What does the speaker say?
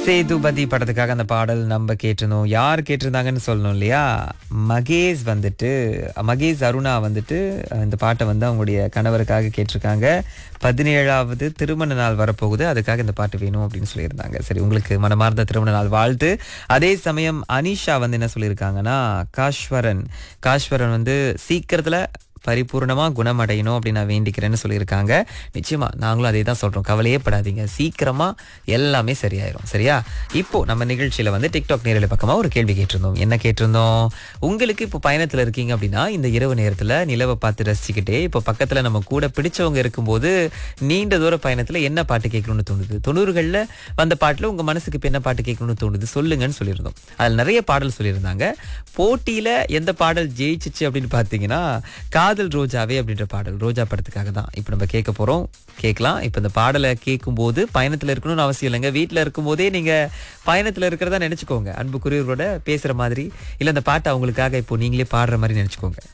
சேதுபதி படத்துக்காக அந்த பாடல் நம்ம கேட்டிருந்தோம் யார் கேட்டிருந்தாங்கன்னு சொல்லணும் இல்லையா மகேஷ் வந்துட்டு மகேஷ் அருணா வந்துட்டு இந்த பாட்டை வந்து அவங்களுடைய கணவருக்காக கேட்டிருக்காங்க பதினேழாவது திருமண நாள் வரப்போகுது அதுக்காக இந்த பாட்டு வேணும் அப்படின்னு சொல்லியிருந்தாங்க சரி உங்களுக்கு மனமார்ந்த திருமண நாள் வாழ்த்து அதே சமயம் அனிஷா வந்து என்ன சொல்லியிருக்காங்கன்னா காஷ்வரன் காஷ்வரன் வந்து சீக்கிரத்துல பரிபூர்ணமா குணமடையணும் அப்படின்னு நான் வேண்டிக்கிறேன்னு சொல்லியிருக்காங்க நிச்சயமா நாங்களும் அதே தான் சொல்றோம் கவலையே படாதீங்க சீக்கிரமா எல்லாமே சரியாயிரும் சரியா இப்போ நம்ம நிகழ்ச்சியில வந்து டிக்டாக் நேரலை பக்கமா ஒரு கேள்வி கேட்டிருந்தோம் என்ன கேட்டிருந்தோம் உங்களுக்கு இப்போ பயணத்துல இருக்கீங்க அப்படின்னா இந்த இரவு நேரத்துல நிலவை பார்த்து ரசிச்சுக்கிட்டே இப்போ பக்கத்துல நம்ம கூட பிடிச்சவங்க இருக்கும்போது நீண்ட தூர பயணத்துல என்ன பாட்டு கேட்கணும்னு தோணுது தொண்ணூறுகள்ல வந்த பாட்டுல உங்க மனசுக்கு இப்போ என்ன பாட்டு கேட்கணும்னு தோணுது சொல்லுங்கன்னு சொல்லியிருந்தோம் அதில் நிறைய பாடல் சொல்லியிருந்தாங்க போட்டியில எந்த பாடல் ஜெயிச்சிச்சு அப்படின்னு பார்த்தீங்கன்னா காதல் ரோஜாவே அப்படின்ற பாடல் ரோஜா படத்துக்காக தான் இப்போ நம்ம கேட்க போறோம் கேட்கலாம் இப்போ இந்த பாடலை கேட்கும்போது பயணத்துல இருக்கணும்னு அவசியம் இல்லைங்க வீட்டில் இருக்கும்போதே நீங்க பயணத்துல இருக்கிறதா நினைச்சுக்கோங்க அன்புக்குரியவரோட பேசுற மாதிரி இல்லை அந்த பாட்டை அவங்களுக்காக இப்போ நீங்களே பாடுற மாதிரி நினைச்சுக்கோங்க